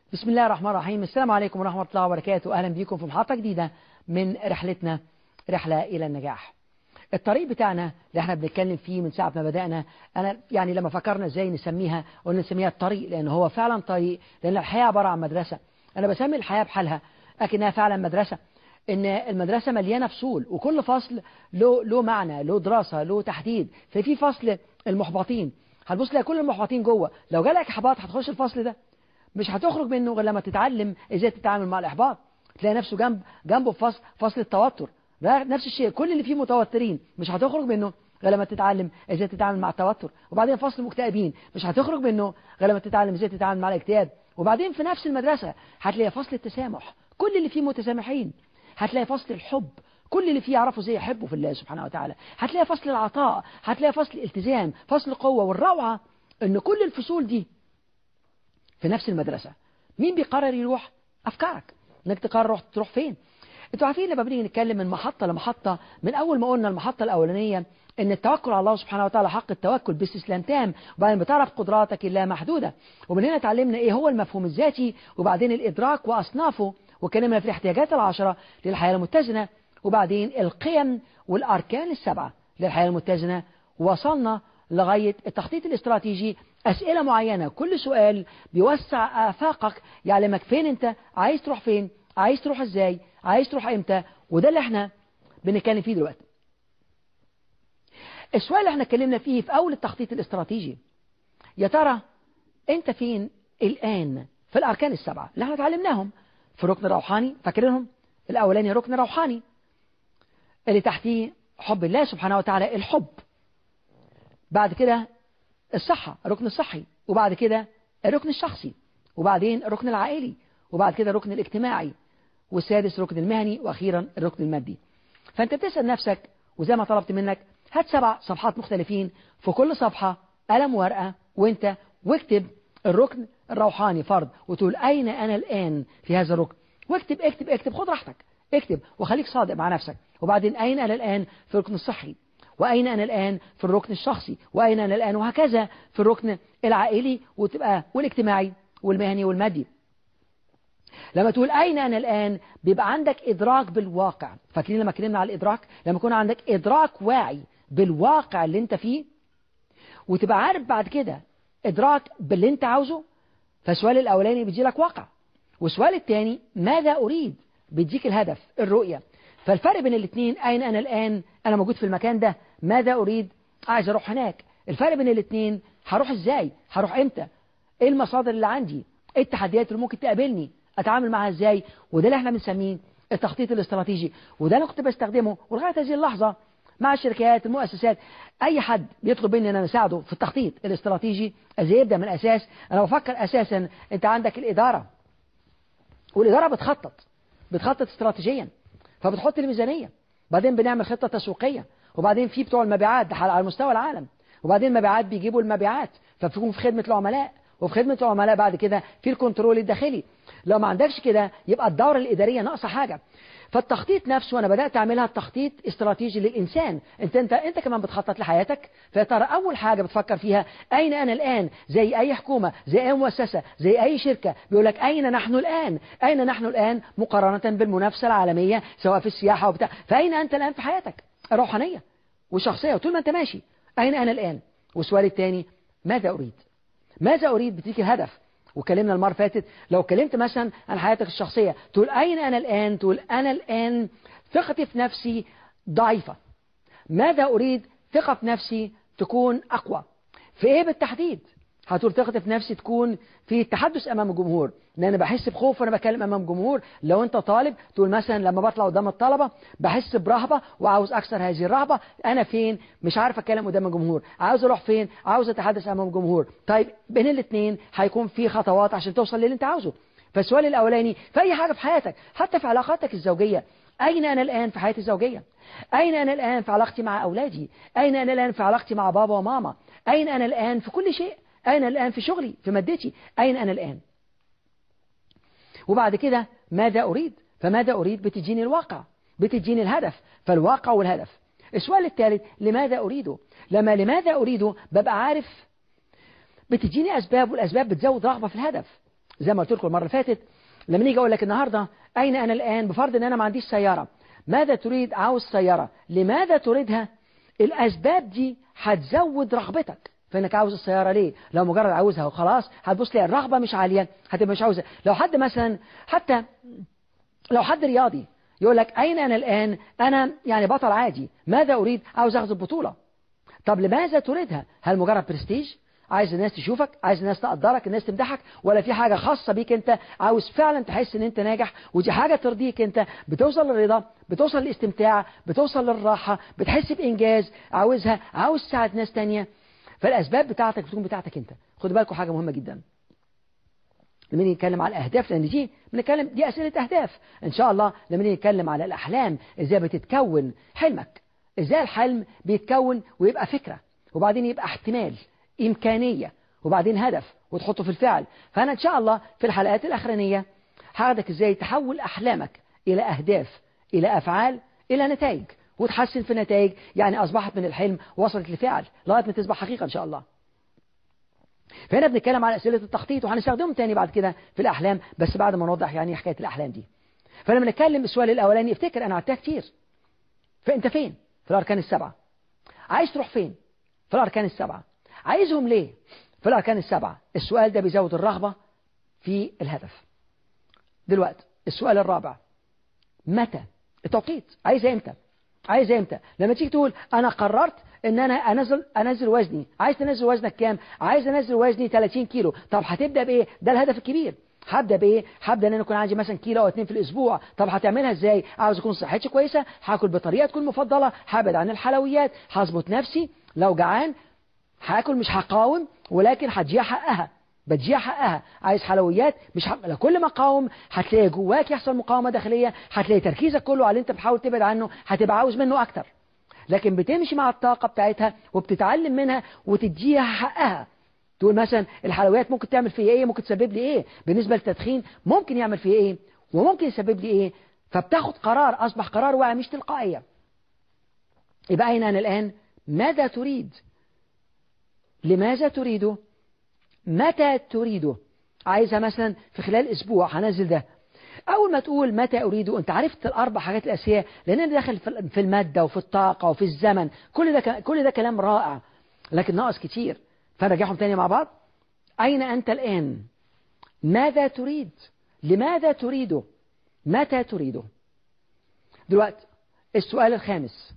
بسم الله الرحمن الرحيم السلام عليكم ورحمة الله وبركاته أهلا بكم في محطة جديدة من رحلتنا رحلة إلى النجاح الطريق بتاعنا اللي احنا بنتكلم فيه من ساعة ما بدأنا أنا يعني لما فكرنا ازاي نسميها قلنا نسميها الطريق لأن هو فعلا طريق لأن الحياة عبارة عن مدرسة أنا بسمي الحياة بحالها لكنها فعلا مدرسة ان المدرسة مليانة فصول وكل فصل له له معنى له دراسة له تحديد ففي فصل المحبطين هتبص تلاقي كل المحبطين جوه لو جالك احباط هتخش الفصل ده مش هتخرج منه غير لما تتعلم ازاي تتعامل مع الاحباط تلاقي نفسه جنب جنبه في فصل فصل التوتر ده نفس الشيء كل اللي فيه متوترين مش هتخرج منه غير لما تتعلم ازاي تتعامل مع التوتر وبعدين فصل مكتئبين مش هتخرج منه غير لما تتعلم ازاي تتعامل مع الاكتئاب وبعدين في نفس المدرسة هتلاقي فصل التسامح كل اللي فيه متسامحين هتلاقي فصل الحب كل اللي فيه يعرفوا ازاي يحبوا في الله سبحانه وتعالى هتلاقي فصل العطاء هتلاقي فصل الالتزام فصل القوة والروعة ان كل الفصول دي في نفس المدرسة مين بيقرر يروح أفكارك انك تقرر تروح فين انتوا عارفين لما بنيجي نتكلم من محطة لمحطة من أول ما قلنا المحطة الأولانية ان التوكل على الله سبحانه وتعالى حق التوكل باستسلام تام وبعدين بتعرف قدراتك اللا محدودة ومن هنا اتعلمنا ايه هو المفهوم الذاتي وبعدين الإدراك وأصنافه وكلمنا في الاحتياجات العشرة للحياة المتزنة وبعدين القيم والأركان السبعة للحياة المتزنة وصلنا لغاية التخطيط الاستراتيجي أسئلة معينة كل سؤال بيوسع آفاقك يعلمك فين أنت عايز تروح فين عايز تروح إزاي عايز تروح إمتى وده اللي احنا بنتكلم فيه دلوقتي السؤال اللي احنا اتكلمنا فيه في أول التخطيط الاستراتيجي يا ترى أنت فين الآن في الأركان السبعة اللي احنا اتعلمناهم في ركن روحاني فاكرينهم الأولاني ركن روحاني اللي تحتيه حب الله سبحانه وتعالى الحب بعد كده الصحة الركن الصحي وبعد كده الركن الشخصي وبعدين الركن العائلي وبعد كده الركن الاجتماعي والسادس الركن المهني وأخيرا الركن المادي فأنت بتسأل نفسك وزي ما طلبت منك هات سبع صفحات مختلفين في كل صفحة قلم ورقة وانت واكتب الركن الروحاني فرض وتقول أين أنا الآن في هذا الركن واكتب اكتب اكتب خد راحتك اكتب وخليك صادق مع نفسك وبعدين أين أنا الآن في الركن الصحي وأين أنا الآن في الركن الشخصي وأين أنا الآن وهكذا في الركن العائلي وتبقى والاجتماعي والمهني والمادي لما تقول أين أنا الآن بيبقى عندك إدراك بالواقع فاكرين لما اتكلمنا على الإدراك لما يكون عندك إدراك واعي بالواقع اللي انت فيه وتبقى عارف بعد كده إدراك باللي انت عاوزه فالسؤال الأولاني بيجي لك واقع والسؤال الثاني ماذا أريد بيديك الهدف الرؤية فالفرق بين الاثنين أين أنا الآن أنا موجود في المكان ده ماذا أريد عايز أروح هناك الفرق بين الاثنين هروح إزاي هروح إمتى إيه المصادر اللي عندي إيه التحديات اللي ممكن تقابلني أتعامل معها إزاي وده اللي احنا بنسميه التخطيط الاستراتيجي وده أنا كنت بستخدمه ولغاية هذه اللحظة مع الشركات المؤسسات أي حد بيطلب مني أن أنا أساعده في التخطيط الاستراتيجي ازاي يبدأ من الأساس أنا بفكر أساسا أنت عندك الإدارة والإدارة بتخطط بتخطط استراتيجيا فبتحط الميزانية بعدين بنعمل خطة تسويقية وبعدين في بتوع المبيعات ده على مستوى العالم وبعدين المبيعات بيجيبوا المبيعات فبتكون في خدمة العملاء وفي خدمة العملاء بعد كده في الكنترول الداخلي لو ما عندكش كده يبقى الدورة الإدارية ناقصة حاجة فالتخطيط نفسه أنا بدأت أعملها تخطيط استراتيجي للإنسان أنت أنت أنت كمان بتخطط لحياتك فترى أول حاجة بتفكر فيها أين أنا الآن زي أي حكومة زي أي مؤسسة زي أي شركة بيقول لك أين نحن الآن أين نحن الآن مقارنة بالمنافسة العالمية سواء في السياحة وبتاع فأين أنت الآن في حياتك الروحانية والشخصية وطول ما أنت ماشي أين أنا الآن والسؤال الثاني ماذا أريد ماذا أريد بتيجي الهدف وكلمنا المرة فاتت لو كلمت مثلا عن حياتك الشخصية تقول أين أنا الآن تقول أنا الآن ثقتي في نفسي ضعيفة ماذا أريد ثقة في نفسي تكون أقوى في إيه بالتحديد هتقول ثقتي في نفسي تكون في التحدث أمام الجمهور لأن أنا بحس بخوف وأنا بتكلم أمام جمهور لو أنت طالب تقول مثلا لما بطلع قدام الطلبة بحس برهبة وعاوز أكسر هذه الرهبة أنا فين مش عارف أتكلم قدام الجمهور عاوز أروح فين عاوز أتحدث أمام الجمهور طيب بين الاثنين هيكون في خطوات عشان توصل للي أنت عاوزه فالسؤال الأولاني في أي حاجة في حياتك حتى في علاقاتك الزوجية أين أنا الآن في حياتي الزوجية أين أنا الآن في علاقتي مع أولادي أين أنا الآن في علاقتي مع بابا وماما أين أنا الآن في كل شيء أين الآن في شغلي في مادتي أين أنا الآن وبعد كده ماذا أريد فماذا أريد بتجيني الواقع بتجيني الهدف فالواقع والهدف السؤال الثالث لماذا أريده لما لماذا أريده ببقى عارف بتجيني أسباب والأسباب بتزود رغبة في الهدف زي ما قلت لكم المرة اللي فاتت لما نيجي أقول لك النهاردة أين أنا الآن بفرض أن أنا ما عنديش سيارة ماذا تريد عاوز سيارة لماذا تريدها الأسباب دي هتزود رغبتك فإنك عاوز السيارة ليه لو مجرد عاوزها وخلاص هتبص لي الرغبة مش عالية هتبقى مش عاوزها لو حد مثلا حتى لو حد رياضي يقول لك أين أنا الآن أنا يعني بطل عادي ماذا أريد عاوز أخذ البطولة طب لماذا تريدها هل مجرد برستيج عايز الناس تشوفك عايز الناس تقدرك الناس تمدحك ولا في حاجة خاصة بيك انت عاوز فعلا تحس ان انت ناجح ودي حاجة ترضيك انت بتوصل للرضا بتوصل للاستمتاع بتوصل للراحة بتحس بإنجاز عاوزها عاوز تساعد ناس تانية فالأسباب بتاعتك بتكون بتاعتك انت خدوا بالكم حاجة مهمة جدا لما نيجي نتكلم على الأهداف لأن دي بنتكلم دي أسئلة أهداف إن شاء الله لما نيجي نتكلم على الأحلام إزاي بتتكون حلمك إزاي الحلم بيتكون ويبقى فكرة وبعدين يبقى احتمال إمكانية وبعدين هدف وتحطه في الفعل فأنا إن شاء الله في الحلقات الأخرانية هاخدك إزاي تحول أحلامك إلى أهداف إلى أفعال إلى نتائج وتحسن في النتائج يعني أصبحت من الحلم وصلت لفعل لغاية ما تصبح حقيقة إن شاء الله فهنا بنتكلم على أسئلة التخطيط وهنستخدمهم تاني بعد كده في الأحلام بس بعد ما نوضح يعني حكاية الأحلام دي فلما نتكلم السؤال الأولاني افتكر أنا عدتها كتير فأنت فين في الأركان السبعة عايز تروح فين في الأركان السبعة عايزهم ليه في الأركان السبعة السؤال ده بيزود الرغبة في الهدف دلوقتي السؤال الرابع متى التوقيت عايز امتى عايز امتى لما تيجي تقول انا قررت ان انا انزل انزل وزني عايز تنزل وزنك كام عايز انزل وزني 30 كيلو طب هتبدا بايه ده الهدف الكبير هبدا بايه هبدا ان انا اكون عندي مثلا كيلو او اتنين في الاسبوع طب هتعملها ازاي عاوز اكون صحتي كويسه هاكل بطريقه تكون مفضله هبعد عن الحلويات هظبط نفسي لو جعان هاكل مش هقاوم ولكن هتجيع حقها بتجيع حقها عايز حلويات مش حق... كل ما قاوم هتلاقي جواك يحصل مقاومة داخلية هتلاقي تركيزك كله على اللي انت بتحاول تبعد عنه هتبقى عاوز منه اكتر لكن بتمشي مع الطاقة بتاعتها وبتتعلم منها وتديها حقها تقول مثلا الحلويات ممكن تعمل فيا ايه ممكن تسبب لي ايه بالنسبة للتدخين ممكن يعمل فيا ايه وممكن يسبب لي ايه فبتاخد قرار اصبح قرار واعي مش تلقائية يبقى اين انا الان ماذا تريد لماذا تريده متى تريده عايزها مثلا في خلال اسبوع هنزل ده اول ما تقول متى اريده انت عرفت الاربع حاجات الاساسيه لان انا داخل في الماده وفي الطاقه وفي الزمن كل ده كل ده كلام رائع لكن ناقص كتير فنرجعهم تاني مع بعض اين انت الان ماذا تريد لماذا تريده متى تريده دلوقتي السؤال الخامس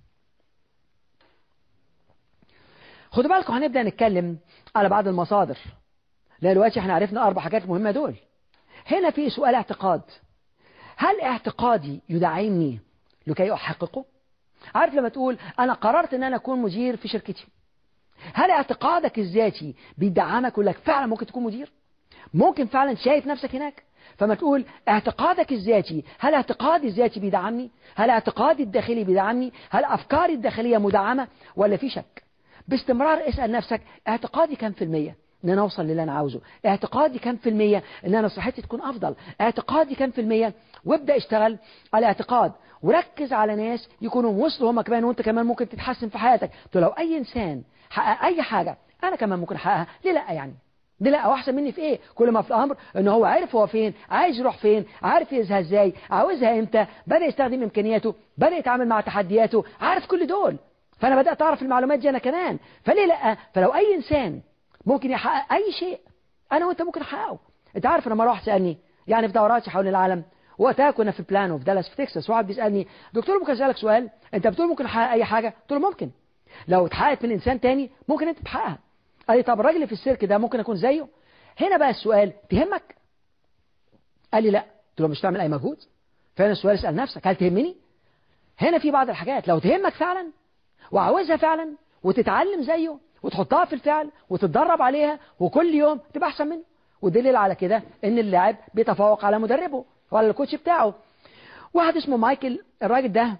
خدوا بالكم هنبدأ نتكلم على بعض المصادر لا دلوقتي احنا عرفنا أربع حاجات مهمة دول هنا في سؤال اعتقاد هل اعتقادي يدعمني لكي أحققه عارف لما تقول أنا قررت أن أنا أكون مدير في شركتي هل اعتقادك الذاتي بيدعمك ويقول لك فعلا ممكن تكون مدير ممكن فعلا شايف نفسك هناك فما تقول اعتقادك الذاتي هل اعتقادي الذاتي بيدعمني هل اعتقادي الداخلي بيدعمني هل أفكاري الداخلية مدعمة ولا في شك باستمرار اسأل نفسك اعتقادي كم في المية ان انا اوصل للي انا عاوزه اعتقادي كم في المية ان انا صحتي تكون افضل اعتقادي كم في المية وابدأ اشتغل على اعتقاد وركز على ناس يكونوا وصلوا هم كمان وانت كمان ممكن تتحسن في حياتك لو اي انسان حقق اي حاجة انا كمان ممكن احققها ليه لا يعني ليه لا او احسن مني في ايه كل ما في الامر ان هو عارف هو فين عايز يروح فين عارف يزهى ازاي عاوزها امتى بدا يستخدم امكانياته بدا يتعامل مع تحدياته عارف كل دول فأنا بدأت أعرف المعلومات دي أنا كمان فليه لأ فلو أي إنسان ممكن يحقق أي شيء أنا وأنت ممكن نحققه أنت عارف لما واحد سألني يعني في دوراتي حول العالم وقتها كنا في بلانو في دالاس في تكساس واحد بيسألني دكتور ممكن أسألك سؤال أنت بتقول ممكن أحقق أي حاجة قلت له ممكن لو اتحققت من إنسان تاني ممكن أنت تحققها قال لي طب الراجل اللي في السيرك ده ممكن أكون زيه هنا بقى السؤال تهمك قال لي لا قلت له مش تعمل أي مجهود فهنا السؤال اسأل نفسك هل تهمني هنا في بعض الحاجات لو تهمك فعلا وعاوزها فعلا وتتعلم زيه وتحطها في الفعل وتتدرب عليها وكل يوم تبقى احسن منه والدليل على كده ان اللاعب بيتفوق على مدربه وعلى الكوتش بتاعه واحد اسمه مايكل الراجل ده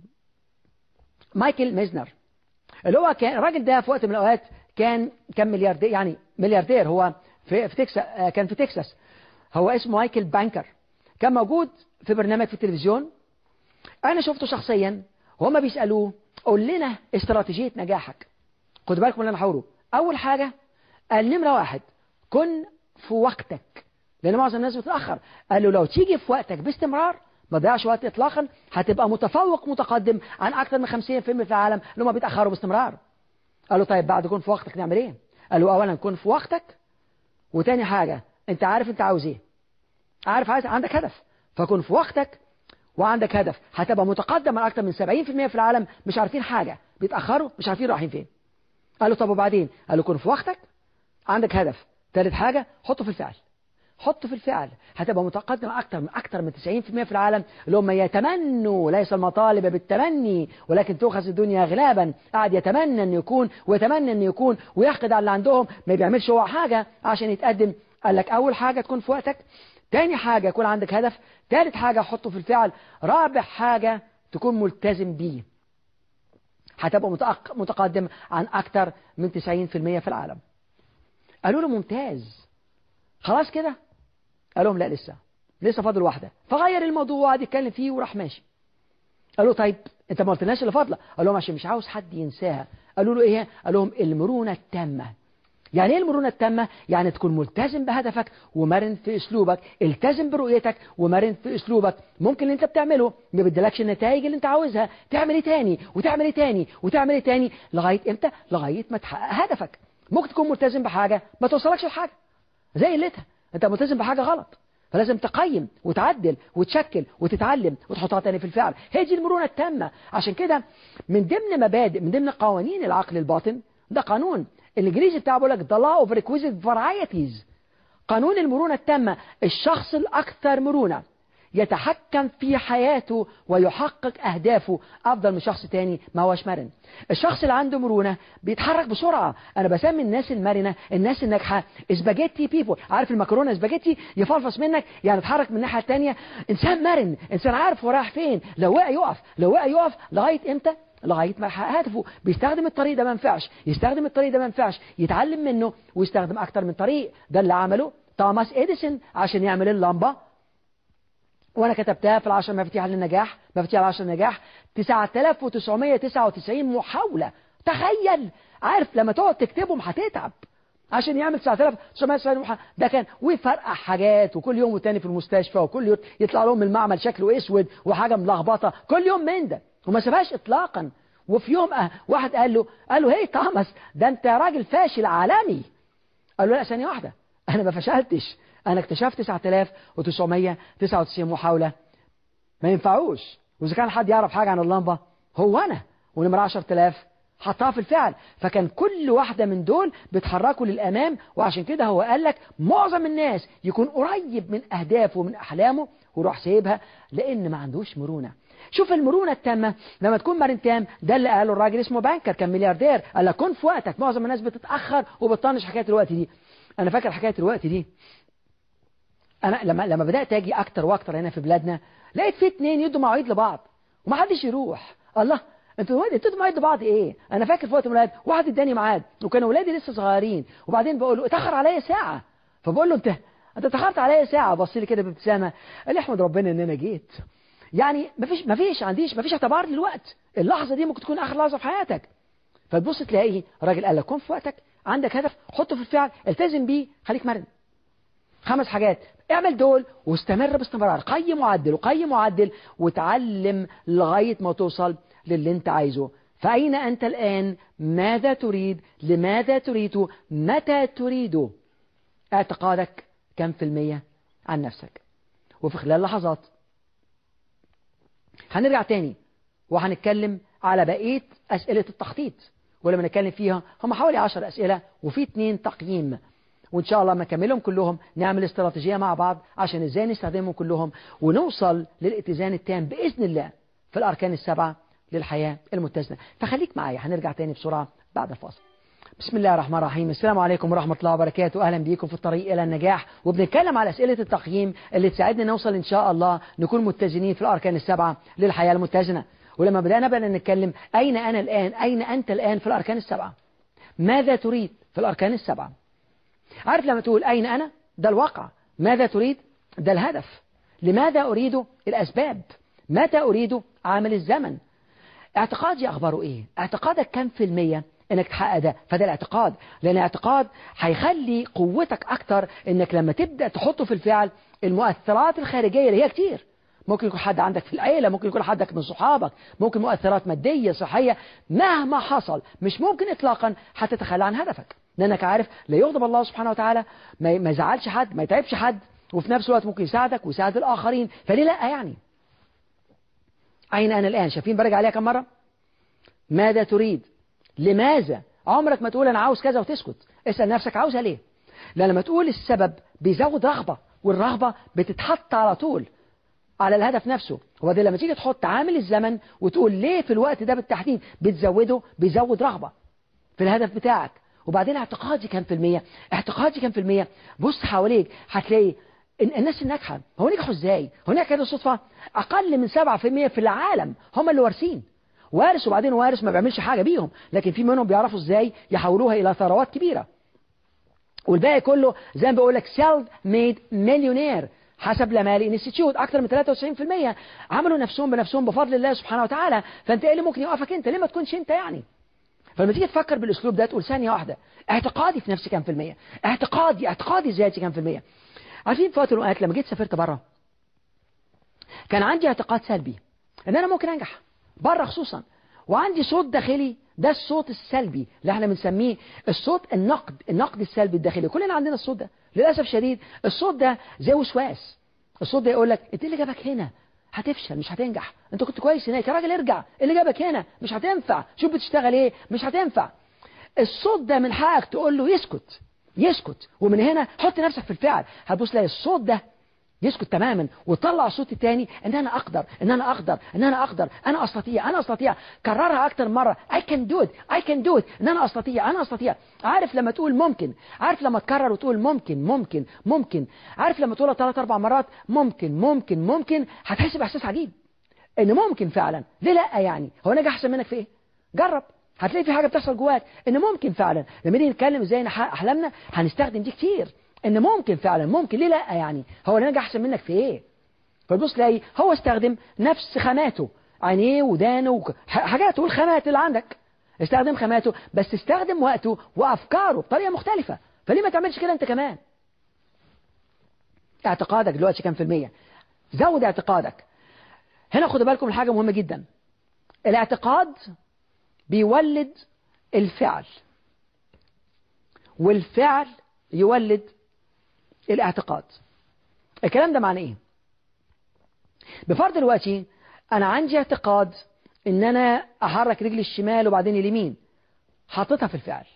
مايكل ميزنر اللي هو كان الراجل ده في وقت من الاوقات كان كان ملياردير يعني ملياردير هو في في تكساس كان في تكساس هو اسمه مايكل بانكر كان موجود في برنامج في التلفزيون انا شفته شخصيا وهما بيسالوه قول لنا استراتيجية نجاحك خد بالكم من اللي انا هقوله اول حاجة النمرة واحد كن في وقتك لأن معظم الناس بتتأخر قال له لو تيجي في وقتك باستمرار ما تضيعش وقت إطلاقا هتبقى متفوق متقدم عن أكثر من 50% في العالم اللي هم بيتأخروا باستمرار قال له طيب بعد كون في وقتك نعمل إيه قال له أولا كون في وقتك وتاني حاجة أنت عارف أنت عاوز إيه عارف عايز عندك هدف فكون في وقتك وعندك هدف هتبقى متقدم عن أكثر من 70% في العالم مش عارفين حاجة بيتأخروا مش عارفين رايحين فين قال له طب وبعدين قال له كون في وقتك عندك هدف ثالث حاجة حطه في الفعل حطه في الفعل هتبقى متقدم أكثر من أكثر من 90% في العالم اللي هم يتمنوا ليس المطالب بالتمني ولكن تؤخذ الدنيا غلابا قاعد يتمنى أن يكون ويتمنى أن يكون ويحقد على اللي عندهم ما بيعملش هو حاجة عشان يتقدم قال لك أول حاجة تكون في وقتك تاني حاجة يكون عندك هدف ثالث حاجة حطه في الفعل رابع حاجة تكون ملتزم بيه هتبقى متقدم عن أكثر من 90% في العالم قالوا له ممتاز خلاص كده قال لهم لا لسه لسه فاضل واحدة فغير الموضوع وقعد يتكلم فيه وراح ماشي قالوا طيب انت ما قلتلناش اللي فاضله قال لهم عشان مش عاوز حد ينساها قالوا له ايه قال لهم المرونة التامة يعني ايه المرونة التامة يعني تكون ملتزم بهدفك ومرن في اسلوبك التزم برؤيتك ومرن في اسلوبك ممكن اللي انت بتعمله ما بيدلكش النتائج اللي انت عاوزها تعمل ايه تاني وتعمل ايه تاني وتعمل ايه تاني لغاية امتى لغاية ما تحقق هدفك ممكن تكون ملتزم بحاجة ما توصلكش لحاجة زي قلتها انت ملتزم بحاجة غلط فلازم تقيم وتعدل وتشكل وتتعلم وتحطها تاني في الفعل هي دي المرونة التامة عشان كده من ضمن مبادئ من ضمن قوانين العقل الباطن ده قانون الانجليزي بتاعه بيقول لك the law of requisite varieties قانون المرونة التامة الشخص الأكثر مرونة يتحكم في حياته ويحقق أهدافه أفضل من شخص تاني ما هوش مرن الشخص اللي عنده مرونة بيتحرك بسرعة أنا بسمي الناس المرنة الناس الناجحة اسباجيتي بيبول عارف المكرونة اسباجيتي يفلفص منك يعني يتحرك من الناحية التانية إنسان مرن إنسان عارف هو رايح فين لو وقع يقف لو وقع يقف لغاية إمتى لغاية ما يحقق هدفه بيستخدم الطريق ده ما ينفعش يستخدم الطريق ده ما ينفعش يتعلم منه ويستخدم أكتر من طريق ده اللي عمله توماس إديسون عشان يعمل اللمبة وانا كتبتها في العشر مفاتيح للنجاح مفاتيح العشر للنجاح 9999 محاولة تخيل عارف لما تقعد تكتبهم هتتعب عشان يعمل 9999 محاولة ده كان ويفرقع حاجات وكل يوم وتاني في المستشفى وكل يوم يطلع لهم من المعمل شكله اسود وحاجة ملخبطة كل يوم من ده وما سابهاش اطلاقا وفي يوم أه واحد قال له قال له هي توماس ده انت راجل فاشل عالمي قال له لا ثانية واحدة انا ما فشلتش أنا اكتشفت 9999 محاولة ما ينفعوش وإذا كان حد يعرف حاجة عن اللمبة هو أنا ونمرة 10000 حطها في الفعل فكان كل واحدة من دول بيتحركوا للأمام وعشان كده هو قال لك معظم الناس يكون قريب من أهدافه ومن أحلامه ويروح سايبها لأن ما عندوش مرونة شوف المرونة التامة لما تكون مرن تام ده اللي قاله الراجل اسمه بانكر كان ملياردير قال لك كن في وقتك معظم الناس بتتأخر وبتطنش حكاية الوقت دي أنا فاكر حكاية الوقت دي انا لما لما بدات اجي اكتر واكتر هنا في بلادنا لقيت في اتنين يدوا مواعيد لبعض ومحدش يروح الله انتوا انتوا مواعيد لبعض ايه انا فاكر في وقت من الاوقات واحد اداني ميعاد وكانوا ولادي لسه صغيرين وبعدين بقول له اتاخر عليا ساعه فبقول له انت انت اتاخرت عليا ساعه بص لي كده بابتسامه قال لي احمد ربنا ان انا جيت يعني مفيش مفيش عنديش مفيش اعتبار للوقت اللحظه دي ممكن تكون اخر لحظه في حياتك فتبص تلاقي راجل قال لك كن في وقتك عندك هدف حطه في الفعل التزم بيه خليك مرن خمس حاجات اعمل دول واستمر باستمرار قيم وعدل وقيم وعدل وتعلم لغاية ما توصل للي انت عايزه فأين أنت الآن ماذا تريد لماذا تريد متى تريد اعتقادك كم في المية عن نفسك وفي خلال لحظات هنرجع تاني وهنتكلم على بقية أسئلة التخطيط ولما نتكلم فيها هم حوالي عشر أسئلة وفي اتنين تقييم وإن شاء الله ما نكملهم كلهم نعمل استراتيجية مع بعض عشان إزاي نستخدمهم كلهم ونوصل للاتزان التام بإذن الله في الأركان السبعة للحياة المتزنة فخليك معايا هنرجع تاني بسرعة بعد الفاصل بسم الله الرحمن الرحيم السلام عليكم ورحمة الله وبركاته أهلا بيكم في الطريق إلى النجاح وبنتكلم على أسئلة التقييم اللي تساعدنا نوصل إن شاء الله نكون متزنين في الأركان السبعة للحياة المتزنة ولما بدأنا بقى نتكلم أين أنا الآن أين أنت الآن في الأركان السبعة ماذا تريد في الأركان السبعة عارف لما تقول أين أنا ده الواقع ماذا تريد ده الهدف لماذا أريد الأسباب متى أريد عامل الزمن اعتقادي أخباره إيه اعتقادك كم في المية انك تحقق ده فده الاعتقاد لان الاعتقاد هيخلي قوتك اكتر انك لما تبدا تحطه في الفعل المؤثرات الخارجيه اللي هي كتير ممكن يكون حد عندك في العيلة ممكن يكون حدك من صحابك ممكن مؤثرات مادية صحية مهما حصل مش ممكن إطلاقا هتتخلى عن هدفك لأنك عارف لا يغضب الله سبحانه وتعالى ما يزعلش حد ما يتعبش حد وفي نفس الوقت ممكن يساعدك ويساعد الآخرين فليه لا يعني أين أنا الآن شايفين برجع عليها كم مرة ماذا تريد لماذا عمرك ما تقول أنا عاوز كذا وتسكت اسأل نفسك عاوزها ليه لأن لما تقول السبب بيزود رغبة والرغبة بتتحط على طول على الهدف نفسه هو ده لما تيجي تحط عامل الزمن وتقول ليه في الوقت ده بالتحديد بتزوده بيزود رغبة في الهدف بتاعك وبعدين اعتقادي كام في المية اعتقادي كام في المية بص حواليك هتلاقي الناس الناجحة هو نجحوا ازاي هو نجح كده صدفة اقل من 7% في العالم هم اللي وارثين وارث وبعدين وارث ما بيعملش حاجة بيهم لكن في منهم بيعرفوا ازاي يحولوها الى ثروات كبيرة والباقي كله زي ما بقول لك سيلف ميد مليونير حسب لمالي انستيتيوت اكثر من 93% عملوا نفسهم بنفسهم بفضل الله سبحانه وتعالى فانت ايه اللي ممكن يوقفك انت ليه ما تكونش انت يعني فلما تيجي تفكر بالاسلوب ده تقول ثانيه واحده اعتقادي في نفسي كام في الميه اعتقادي اعتقادي ذاتي كام في الميه عارفين في وقت من الاوقات لما جيت سافرت بره كان عندي اعتقاد سلبي ان انا ممكن انجح بره خصوصا وعندي صوت داخلي ده الصوت السلبي اللي احنا بنسميه الصوت النقد النقد السلبي الداخلي كلنا عندنا الصوت ده للاسف شديد الصوت ده زي وسواس الصوت ده يقول لك انت اللي جابك هنا هتفشل مش هتنجح انت كنت كويس هناك يا راجل ارجع اللي جابك هنا مش هتنفع شوف بتشتغل ايه مش هتنفع الصوت ده من حقك تقول له يسكت يسكت ومن هنا حط نفسك في الفعل هتبص تلاقي الصوت ده يسكت تماما وطلع الصوت الثاني ان انا اقدر ان انا اقدر ان انا اقدر انا استطيع انا استطيع كررها اكتر مره I can do it I can do it ان انا استطيع انا استطيع عارف لما تقول ممكن عارف لما تكرر وتقول ممكن ممكن ممكن عارف لما تقولها ثلاث اربع مرات ممكن ممكن ممكن هتحس باحساس عجيب ان ممكن فعلا ليه لا يعني هو انا احسن منك في ايه جرب هتلاقي في حاجه بتحصل جواك ان ممكن فعلا لما نيجي نتكلم ازاي نحقق احلامنا هنستخدم دي كتير ان ممكن فعلا ممكن ليه لا يعني هو اللي نجح احسن منك في ايه فبص تلاقي هو استخدم نفس خاماته عينيه ودانه حاجاته والخامات اللي عندك استخدم خاماته بس استخدم وقته وافكاره بطريقه مختلفه فليه ما تعملش كده انت كمان اعتقادك دلوقتي كام في المية زود اعتقادك هنا خدوا بالكم الحاجة مهمة جدا الاعتقاد بيولد الفعل والفعل يولد الاعتقاد الكلام ده معنى ايه بفرض دلوقتي انا عندي اعتقاد ان انا احرك رجلي الشمال وبعدين اليمين حاططها في الفعل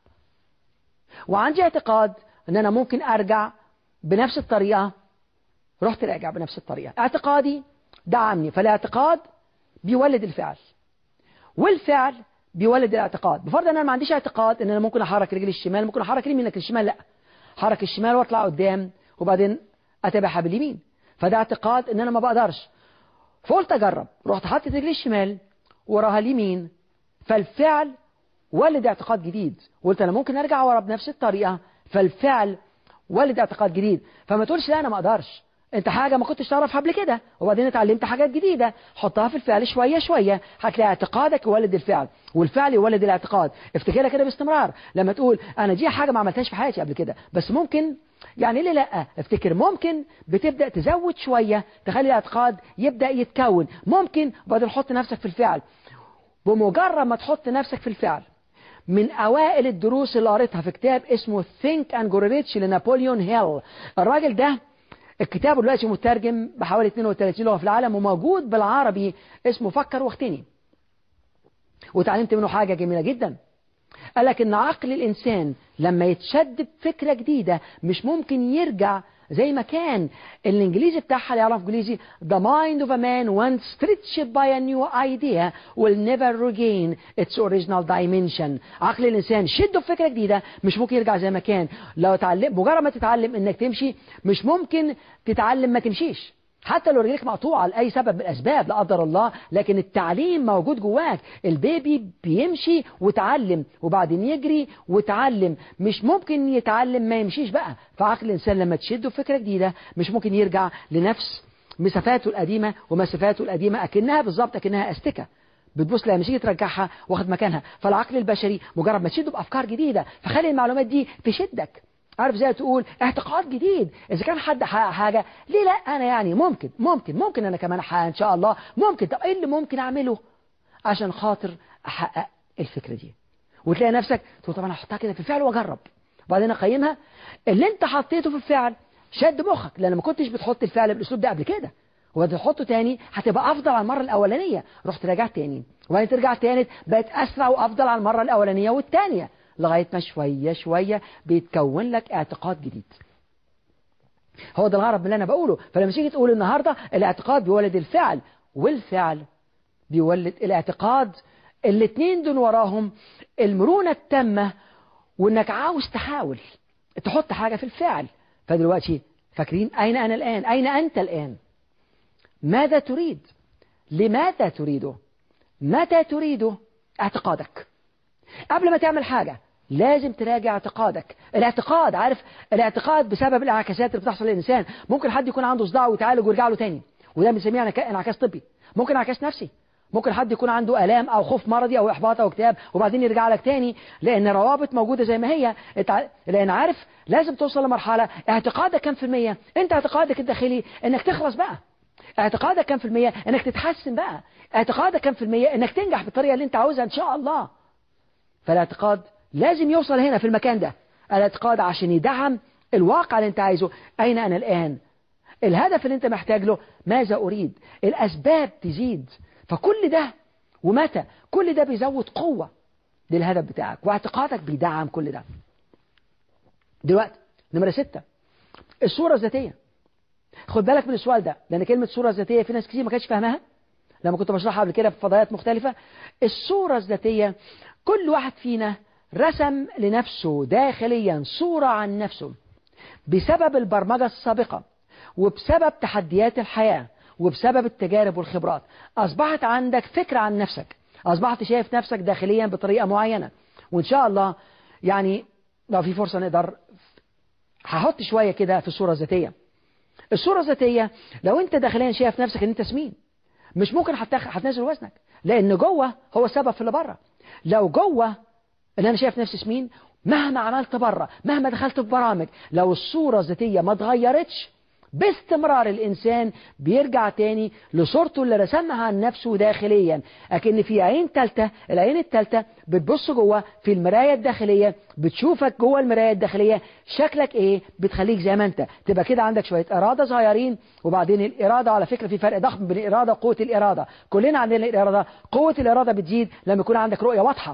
وعندي اعتقاد ان انا ممكن ارجع بنفس الطريقة رحت راجع بنفس الطريقة اعتقادي دعمني فالاعتقاد بيولد الفعل والفعل بيولد الاعتقاد بفرض ان انا ما عنديش اعتقاد ان انا ممكن احرك رجلي الشمال ممكن احرك اليمين لكن الشمال لا حرك الشمال واطلع قدام وبعدين اتابعها باليمين فده اعتقاد ان انا ما بقدرش فقلت اجرب رحت حاطط رجلي الشمال وراها اليمين فالفعل ولد اعتقاد جديد قلت انا ممكن ارجع ورا بنفس الطريقه فالفعل ولد اعتقاد جديد فما تقولش لا انا ما اقدرش انت حاجة ما كنتش تعرفها قبل كده وبعدين اتعلمت حاجات جديدة حطها في الفعل شوية شوية هتلاقي اعتقادك يولد الفعل والفعل يولد الاعتقاد افتكرها كده باستمرار لما تقول انا دي حاجة ما عملتهاش في حياتي قبل كده بس ممكن يعني ليه لا افتكر ممكن بتبدأ تزود شوية تخلي الاعتقاد يبدأ يتكون ممكن وبعدين حط نفسك في الفعل بمجرد ما تحط نفسك في الفعل من أوائل الدروس اللي قريتها في كتاب اسمه Think and Grow Rich لنابليون هيل الراجل ده الكتاب دلوقتي مترجم بحوالي 32 لغة في العالم وموجود بالعربي اسمه فكر واغتني وتعلمت منه حاجة جميلة جدا قال لك ان عقل الانسان لما يتشد بفكرة جديدة مش ممكن يرجع زي ما كان الانجليزي بتاعها اللي يعرف انجليزي the mind of a man once stretched by a new idea will never regain its original dimension عقل الانسان شده بفكره جديده مش ممكن يرجع زي ما كان لو تعلم مجرد ما تتعلم انك تمشي مش ممكن تتعلم ما تمشيش حتى لو رجليك مقطوعة لأي سبب من الأسباب لا قدر الله لكن التعليم موجود جواك البيبي بيمشي وتعلم وبعدين يجري وتعلم مش ممكن يتعلم ما يمشيش بقى فعقل الإنسان لما تشده فكرة جديدة مش ممكن يرجع لنفس مسافاته القديمة ومسافاته القديمة أكنها بالظبط أكنها أستكة بتبص لها مش تيجي ترجعها واخد مكانها فالعقل البشري مجرد ما تشده بافكار جديده فخلي المعلومات دي تشدك عارف زي تقول اعتقاد جديد اذا كان حد حقق حاجه ليه لا انا يعني ممكن ممكن ممكن انا كمان احقق ان شاء الله ممكن طب ايه اللي ممكن اعمله عشان خاطر احقق الفكره دي وتلاقي نفسك تقول طب انا هحطها كده في الفعل واجرب وبعدين اقيمها اللي انت حطيته في الفعل شد مخك لان ما كنتش بتحط الفعل بالاسلوب ده قبل كده وتحطه تاني هتبقى افضل على المره الاولانيه رحت رجعت تاني وبعدين ترجع تاني بقت اسرع وافضل على المره الاولانيه والثانيه لغايه ما شويه شويه بيتكون لك اعتقاد جديد هو ده الغرض من اللي انا بقوله فلما تيجي تقول النهارده الاعتقاد بيولد الفعل والفعل بيولد الاعتقاد الاثنين دول وراهم المرونه التامه وانك عاوز تحاول تحط حاجه في الفعل فدلوقتي فاكرين اين انا الان اين انت الان ماذا تريد لماذا تريده متى تريده اعتقادك قبل ما تعمل حاجة لازم تراجع اعتقادك الاعتقاد عارف الاعتقاد بسبب الانعكاسات اللي بتحصل للإنسان ممكن حد يكون عنده صداع ويتعالج ويرجع له تاني وده بنسميه انعكاس طبي ممكن انعكاس نفسي ممكن حد يكون عنده آلام أو خوف مرضي أو إحباط أو اكتئاب وبعدين يرجع لك تاني لأن روابط موجودة زي ما هي لأن عارف لازم توصل لمرحلة اعتقادك كم في المية أنت اعتقادك الداخلي إنك تخلص بقى اعتقادك كم في المية انك تتحسن بقى اعتقادك كم في المية انك تنجح بالطريقة اللي انت عاوزها ان شاء الله فالاعتقاد لازم يوصل هنا في المكان ده الاعتقاد عشان يدعم الواقع اللي انت عايزه اين انا الان الهدف اللي انت محتاج له ماذا اريد الاسباب تزيد فكل ده ومتى كل ده بيزود قوة للهدف بتاعك واعتقادك بيدعم كل ده دلوقتي نمرة ستة الصورة الذاتية خد بالك من السؤال ده لأن كلمة صورة ذاتية في ناس كتير ما كانتش فاهمها لما كنت بشرحها قبل كده في فضايات مختلفة الصورة الذاتية كل واحد فينا رسم لنفسه داخليا صورة عن نفسه بسبب البرمجة السابقة وبسبب تحديات الحياة وبسبب التجارب والخبرات أصبحت عندك فكرة عن نفسك أصبحت شايف نفسك داخليا بطريقة معينة وإن شاء الله يعني لو في فرصة نقدر هحط شوية كده في الصورة الذاتية الصورة الذاتية لو انت داخليا شايف نفسك ان انت سمين مش ممكن هتنزل وزنك لان جوه هو السبب في اللي بره لو جوه ان انا شايف نفسي سمين مهما عملت بره مهما دخلت في برامج لو الصورة الذاتية ما اتغيرتش باستمرار الإنسان بيرجع تاني لصورته اللي رسمها عن نفسه داخليا أكن في عين تالتة العين التالتة بتبص جوه في المراية الداخلية بتشوفك جوه المراية الداخلية شكلك ايه بتخليك زي ما انت تبقى كده عندك شوية إرادة صغيرين وبعدين الإرادة على فكرة في فرق ضخم بين الإرادة وقوة الإرادة كلنا عندنا الإرادة قوة الإرادة بتزيد لما يكون عندك رؤية واضحة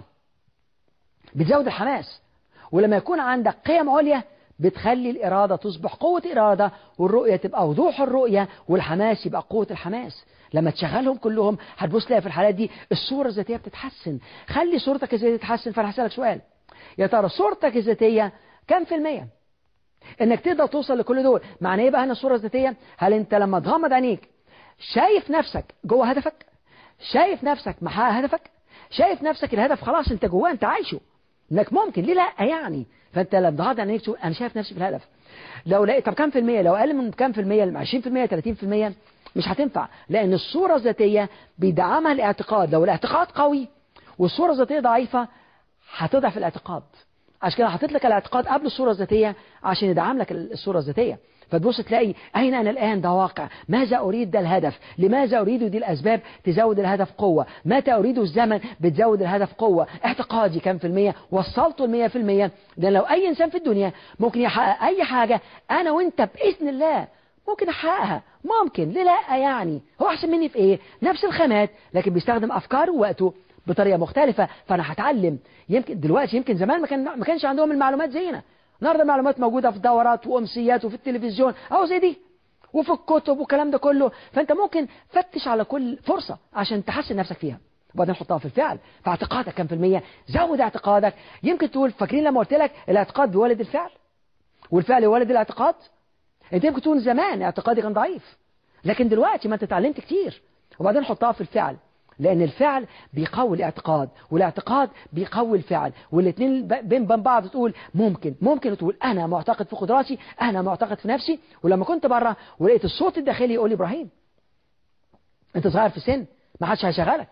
بتزود الحماس ولما يكون عندك قيم عليا بتخلي الإرادة تصبح قوة إرادة والرؤية تبقى وضوح الرؤية والحماس يبقى قوة الحماس لما تشغلهم كلهم هتبص تلاقي في الحالات دي الصورة الذاتية بتتحسن خلي صورتك الذاتية تتحسن فأنا هسألك سؤال يا ترى صورتك الذاتية كم في المية انك تقدر توصل لكل دول معنى ايه بقى هنا الصورة الذاتية هل انت لما تغمض عينيك شايف نفسك جوه هدفك شايف نفسك محقق هدفك شايف نفسك الهدف خلاص انت جواه انت عايشه انك ممكن ليه لا يعني فانت لما ضغط عينيك تقول انا شايف نفسي في الهدف لو لقيت طب كام في المية لو اقل من كام في المية 20 في المية 30 في المية مش هتنفع لان الصورة الذاتية بيدعمها الاعتقاد لو الاعتقاد قوي والصورة الذاتية ضعيفة هتضعف الاعتقاد عشان كده حطيت لك الاعتقاد قبل الصورة الذاتية عشان يدعم لك الصورة الذاتية فتبص تلاقي أين أنا الآن ده واقع ماذا أريد ده الهدف لماذا أريد دي الأسباب تزود الهدف قوة متى أريد الزمن بتزود الهدف قوة اعتقادي كم في المية وصلته المية في المية ده لو أي إنسان في الدنيا ممكن يحقق أي حاجة أنا وإنت بإذن الله ممكن أحققها ممكن ليه لا يعني هو أحسن مني في إيه نفس الخامات لكن بيستخدم أفكاره ووقته بطريقة مختلفة فأنا هتعلم يمكن دلوقتي يمكن زمان ما, كان ما كانش عندهم المعلومات زينا النهارده المعلومات موجودة في دورات وأمسيات وفي التلفزيون أو زي دي وفي الكتب والكلام ده كله فأنت ممكن فتش على كل فرصة عشان تحسن نفسك فيها وبعدين حطها في الفعل فاعتقادك كم في المية زود اعتقادك يمكن تقول فاكرين لما قلت لك الاعتقاد بيولد الفعل والفعل يولد الاعتقاد انت يمكن تقول زمان اعتقادي كان ضعيف لكن دلوقتي ما انت اتعلمت كتير وبعدين حطها في الفعل لأن الفعل بيقوي الاعتقاد والاعتقاد بيقوي الفعل والاثنين بين بعض تقول ممكن ممكن تقول أنا معتقد في قدراتي أنا معتقد في نفسي ولما كنت بره ولقيت الصوت الداخلي يقول لي إبراهيم أنت صغير في السن ما حدش هيشغلك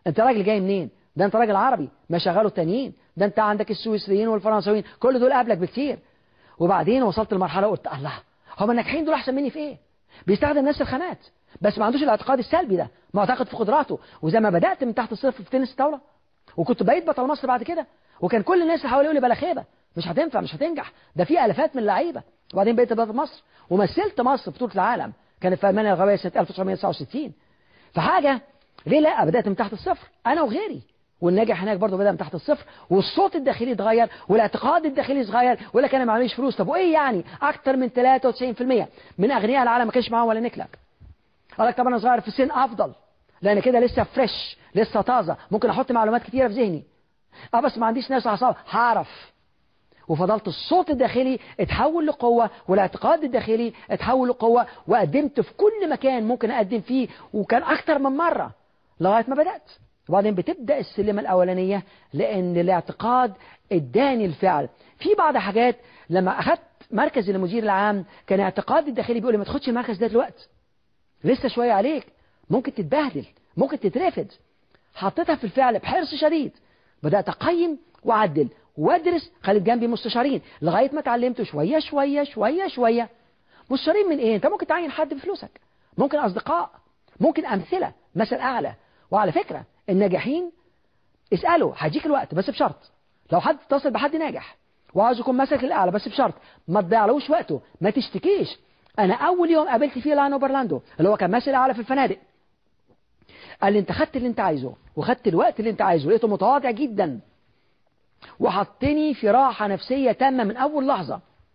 انت راجل جاي منين ده انت راجل عربي ما شغاله التانيين ده انت عندك السويسريين والفرنساويين كل دول قبلك بكتير وبعدين وصلت لمرحله قلت الله هم الناجحين دول احسن مني في ايه بيستخدم نفس الخامات بس ما عندوش الاعتقاد السلبي ده معتقد في قدراته وزي ما بدات من تحت الصفر في تنس الطاوله وكنت بقيت بطل مصر بعد كده وكان كل الناس اللي حواليا يقول لي بلا خيبه مش هتنفع مش هتنجح ده في الافات من اللعيبه وبعدين بقيت بطل مصر ومثلت مصر في بطوله العالم كانت في المانيا الغربيه سنه 1969 فحاجه ليه لا بدات من تحت الصفر انا وغيري والناجح هناك برضه بدا من تحت الصفر والصوت الداخلي اتغير والاعتقاد الداخلي اتغير ولا كان معليش فلوس طب وايه يعني اكتر من 93% من اغنياء العالم ما كانش معاهم ولا نكلك قال لك طب انا صغير في السن افضل لان كده لسه فريش لسه طازه ممكن احط معلومات كتيره في ذهني اه بس ما عنديش ناس اعصاب هعرف وفضلت الصوت الداخلي اتحول لقوة والاعتقاد الداخلي اتحول لقوة وقدمت في كل مكان ممكن أقدم فيه وكان أكتر من مرة لغاية ما بدأت وبعدين بتبدأ السلمة الأولانية لأن الاعتقاد اداني الفعل في بعض حاجات لما أخذت مركز المدير العام كان اعتقادي الداخلي بيقول لي ما تاخدش المركز ده دلوقتي لسه شوية عليك ممكن تتبهدل ممكن تترفد حطيتها في الفعل بحرص شديد بدأت أقيم وأعدل وأدرس خليت جنبي مستشارين لغاية ما اتعلمت شوية شوية شوية شوية مستشارين من إيه؟ أنت ممكن تعين حد بفلوسك ممكن أصدقاء ممكن أمثلة مثل أعلى وعلى فكرة الناجحين اسأله هيجيك الوقت بس بشرط لو حد اتصل بحد ناجح وعاوز يكون مسك الأعلى بس بشرط ما تضيعلوش وقته ما تشتكيش أنا أول يوم قابلت فيه لاينو برلاندو اللي هو كان ماسك الأعلى في الفنادق قال لي أنت خدت اللي أنت عايزه وخدت الوقت اللي أنت عايزه لقيته متواضع جدا وحطني في راحة نفسية تامة من أول لحظة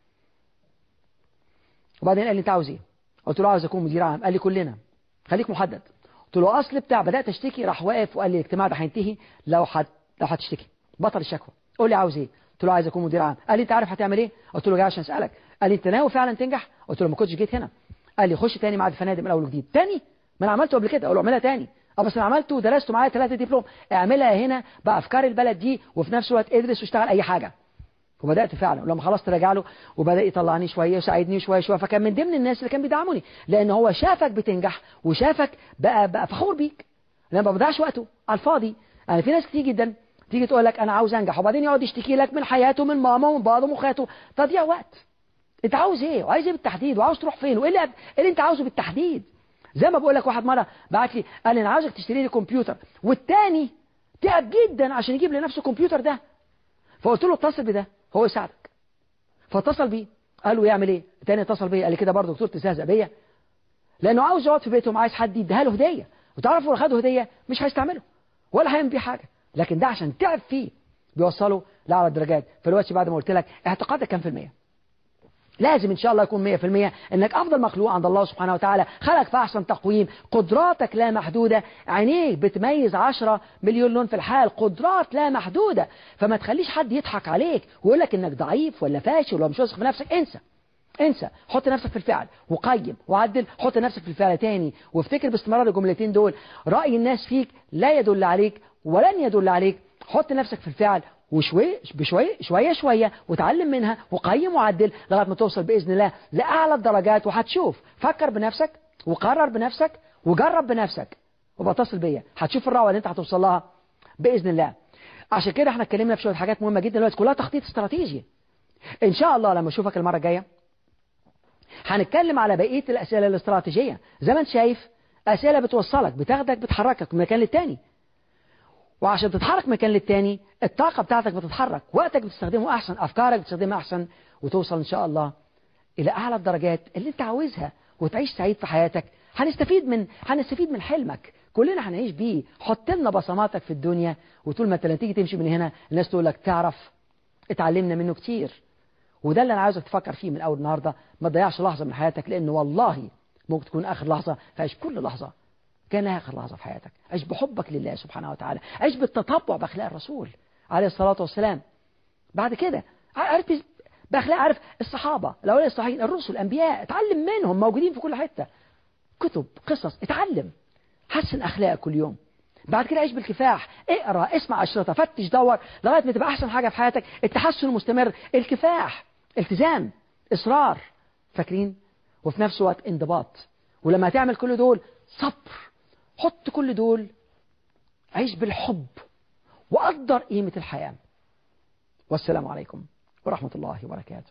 وبعدين قال لي أنت عاوز إيه؟ قلت له عاوز أكون مدير عام قال لي كلنا خليك محدد قلت له اصل بتاع بدات اشتكي راح واقف وقال لي الاجتماع ده هينتهي لو حت... لو هتشتكي بطل الشكوى قول لي عاوز ايه قلت له عايز اكون مدير عام قال لي انت عارف هتعمل ايه قلت له جاي عشان اسالك قال لي انت ناوي فعلا تنجح قلت له ما كنتش جيت هنا قال لي خش تاني معهد الفنادق من اول وجديد تاني ما انا عملته قبل كده اقول له اعملها تاني اه بس انا عملته ودرسته معايا ثلاثه دبلوم اعملها هنا بافكار البلد دي وفي نفس الوقت ادرس واشتغل اي حاجه وبدات فعلا ولما خلصت راجع له وبدا يطلعني شويه وساعدني شويه شويه فكان من ضمن الناس اللي كان بيدعموني لان هو شافك بتنجح وشافك بقى بقى فخور بيك لان ما بضيعش وقته على الفاضي يعني في ناس كتير جدا تيجي تقول لك انا عاوز انجح وبعدين يقعد يشتكي لك من حياته من ماما ومن بابا ومن اخواته تضييع وقت انت عاوز ايه وعايز ايه بالتحديد وعاوز تروح فين وايه اللي, اللي انت عاوزه بالتحديد زي ما بقول لك واحد مره بعت لي قال لي انا عاوزك تشتري لي كمبيوتر والتاني تعب جدا عشان يجيب لنفسه الكمبيوتر ده فقلت له اتصل بده هو يساعدك فاتصل بيه قال له يعمل ايه التاني اتصل بيا قال لي كده برضه دكتور تستهزأ بيا لانه عاوز يقعد في بيتهم عايز حد يديها له هديه وتعرفوا لو خدوا هديه مش هيستعمله ولا هيعمل بيه حاجه لكن ده عشان تعب فيه بيوصله لاعلى الدرجات فالوقت بعد ما قلت لك اعتقادك كام في المية لازم ان شاء الله يكون 100% انك افضل مخلوق عند الله سبحانه وتعالى خلق في احسن تقويم قدراتك لا محدودة عينيك بتميز 10 مليون لون في الحال قدرات لا محدودة فما تخليش حد يضحك عليك ويقول لك انك ضعيف ولا فاشل ولا مش واثق في نفسك انسى انسى حط نفسك في الفعل وقيم وعدل حط نفسك في الفعل تاني وافتكر باستمرار الجملتين دول رأي الناس فيك لا يدل عليك ولن يدل عليك حط نفسك في الفعل وشوي بشوي شوية شوية وتعلم منها وقيم وعدل لغاية ما توصل بإذن الله لأعلى الدرجات وهتشوف فكر بنفسك وقرر بنفسك وجرب بنفسك وبتصل بيا هتشوف الروعة اللي انت هتوصل لها بإذن الله عشان كده احنا اتكلمنا في شوية حاجات مهمة جدا دلوقتي كلها تخطيط استراتيجي ان شاء الله لما اشوفك المرة الجاية هنتكلم على بقية الأسئلة الاستراتيجية زي ما انت شايف أسئلة بتوصلك بتاخدك بتحركك من مكان للتاني وعشان تتحرك مكان للتاني الطاقة بتاعتك بتتحرك وقتك بتستخدمه أحسن أفكارك بتستخدمها أحسن وتوصل إن شاء الله إلى أعلى الدرجات اللي أنت عاوزها وتعيش سعيد في حياتك هنستفيد من هنستفيد من حلمك كلنا هنعيش بيه حط لنا بصماتك في الدنيا وطول ما انت تيجي تمشي من هنا الناس تقول لك تعرف اتعلمنا منه كتير وده اللي انا عاوزك تفكر فيه من اول النهارده ما تضيعش لحظه من حياتك لان والله ممكن تكون اخر لحظه فعيش كل لحظه كانها اخر لحظه في حياتك عيش بحبك لله سبحانه وتعالى عيش بالتطبع باخلاق الرسول عليه الصلاه والسلام بعد كده عارف باخلاق عارف الصحابه الاولياء الصالحين الرسل الانبياء اتعلم منهم موجودين في كل حته كتب قصص اتعلم حسن اخلاقك كل يوم بعد كده عيش بالكفاح اقرا اسمع اشرطه فتش دور لغايه ما تبقى احسن حاجه في حياتك التحسن المستمر الكفاح التزام اصرار فاكرين وفي نفس الوقت انضباط ولما تعمل كل دول صبر حط كل دول عيش بالحب وقدر قيمة الحياة والسلام عليكم ورحمة الله وبركاته